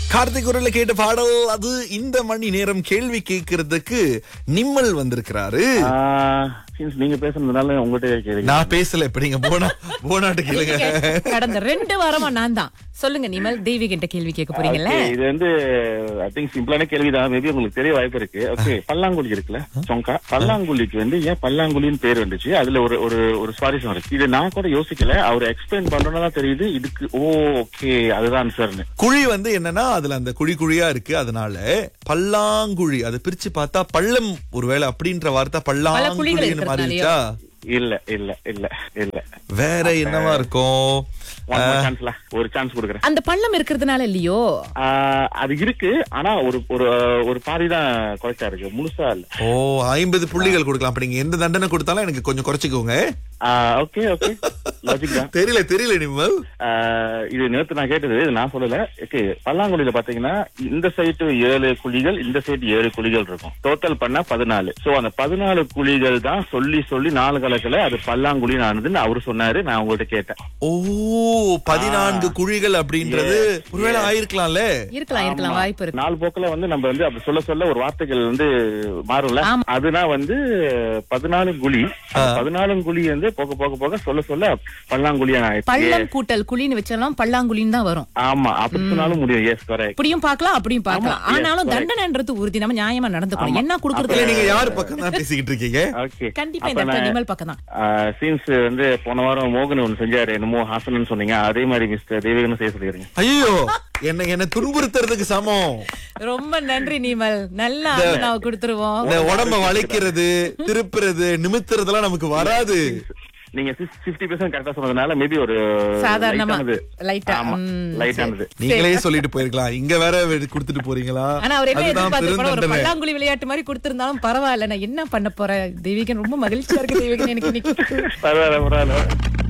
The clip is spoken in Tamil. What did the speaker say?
கார்த்திக் குரல்ல கேட்ட பாடல் அது இந்த மணி நேரம் கேள்வி கேட்கறதுக்கு நிம்மல் வந்திருக்கிறாரு சின்ஸ் நீங்க பேசுனதுனால உங்ககிட்ட கேளுங்க நான் பேசல இப்ப நீங்க போனா போனாட்டு கேளுங்க கடந்த ரெண்டு வாரமா நான் தான் சொல்லுங்க நிமல் தெய்வீகிட்ட கேள்வி கேட்க போறீங்கல்ல Okay, இது வந்து ஐ திங்க் சிம்பிளான கேள்விதான் மேபி உங்களுக்கு தெரிய வாய்ப்பு இருக்கு ஓகே பல்லாங்குழி இருக்குல்ல சொங்கா பல்லாங்குழிக்கு வந்து ஏன் பல்லாங்குழின்னு பேர் வந்துச்சு அதுல ஒரு ஒரு ஒரு சுவாரஸ்யம் இருக்கு இது நான் கூட யோசிக்கல அவர் எக்ஸ்பிளைன் பண்றோம்னா தான் தெரியுது இதுக்கு ஓ ஓகே அதுதான் சார்னு குழி வந்து என்னன்னா அதுல அந்த குழி குழியா இருக்கு அதனால பல்லாங்குழி அதை பிரிச்சு பார்த்தா பள்ளம் ஒருவேளை அப்படின்ற வார்த்தை குழிகள் பல்லாங்குழின்னு மாறிடுச்சா இல்ல இல்ல இல்ல இல்ல வேற என்னவா இருக்கும் One more chance ல, ஒரு சான்ஸ் கொடுக்குறேன் அந்த பள்ளம் இருக்கிறதுனால இல்லையோ ஆஹ், அது இருக்கு ஆனா ஒரு ஒரு ஒரு பாதி தான் குறைச்சா இருக்கு முழுசா இல்ல ஓ ஐம்பது புள்ளிகள் கொடுக்கலாம் அப்ப நீங்க எந்த தண்டனை கொடுத்தாலும் எனக்கு கொஞ்சம் குறைச்சிக்கோங்க ஓகே ஓகே லாஜிக் தான் தெரியல தெரியல நிம்மல் ஆஹ் இது நேத்து நான் கேட்டது இது நான் சொல்லல ஓகே பல்லாங்குழியில பாத்தீங்கன்னா இந்த சைடு ஏழு குழிகள் இந்த சைடு ஏழு குழிகள் இருக்கும் டோட்டல் பண்ணா பதினாலு சோ அந்த பதினாலு குழிகள் தான் சொல்லி சொல்லி நாலு கலக்கல அது பல்லாங்குழி ஆனதுன்னு அவரு சொன்னாரு நான் உங்கள்ட்ட கேட்டேன் ஓ பதினான்கு குழிகள் அப்படின்றது ஒருவேளை ஆயிருக்கலாம்ல இருக்கலாம் இருக்கலாம் வாய்ப்பு இருக்கு நாலு போக்குல வந்து நம்ம வந்து அப்படி சொல்ல சொல்ல ஒரு வார்த்தைகள் வந்து மாறும்ல ஆமா. அதுனா வந்து பதினாலு குழி அந்த பதினாலு குழி வந்து போக போக போக சொல்ல சொல்ல பல்லாங்குழியா ஆயிடுச்சு பள்ளம் கூட்டல் குழின்னு வச்சாலும் பல்லாங்குழின்னு தான் வரும் ஆமா அப்படி சொன்னாலும் முடியும் எஸ் கரெக்ட் இப்படியும் பார்க்கலாம் அப்படியும் பார்க்கலாம் ஆமா, yes, ஆனாலும் correct. தண்டனைன்றது உறுதி நம்ம நியாயமா நடந்துக்கணும் என்ன இல்ல கொடுக்கறது நீங்க யார் பக்கம் தான் பேசிக்கிட்டு இருக்கீங்க ஓகே கண்டிப்பா இந்த இடத்துல நிமல் பக்கம் தான் சீன்ஸ் வந்து போன வாரம் மோகன் ஒன்று செஞ்சாரு என்னமோ ஹாசன் சொன்னீங்க அதே மாதிரி மிஸ்டர் தேவிகனும் செய்ய சொல்லிடுங்க ஐயோ என்ன என்ன துன்புறுத்துறதுக்கு சமம் ரொம்ப நன்றி நிமல் நல்ல நாவ கொடுத்துருவோம் இந்த உடம்ப வளைக்கிறது திருப்புறது நிமித்துறதெல்லாம் நமக்கு வராது நீங்க பிப்டி பெர்சென்ட் கரெக்டா சொன்னதுனால மேபி ஒரு சாதாரணமா, லைட்டானது. லைட்டா, ஆமா ம், லைட்டானது நீங்களே சொல்லிட்டு போயிருக்கலாம் இங்க வேற கொடுத்துட்டு போறீங்களா ஆனா அவர் என்ன அதுதான் எதிர்பார்த்து போனா ஒரு பெருந்தண்டனை. பல்லாங்குழி விளையாட்டு மாதிரி கொடுத்திருந்தாலும் பரவாயில்ல நான் என்ன பண்ண போறேன் தெய்வீகன் ரொம்ப மகிழ்ச்சியா இருக்கு தெய்வீகன் எனக்கு இன்னைக்கு பரவாயில்ல பரவாயில்ல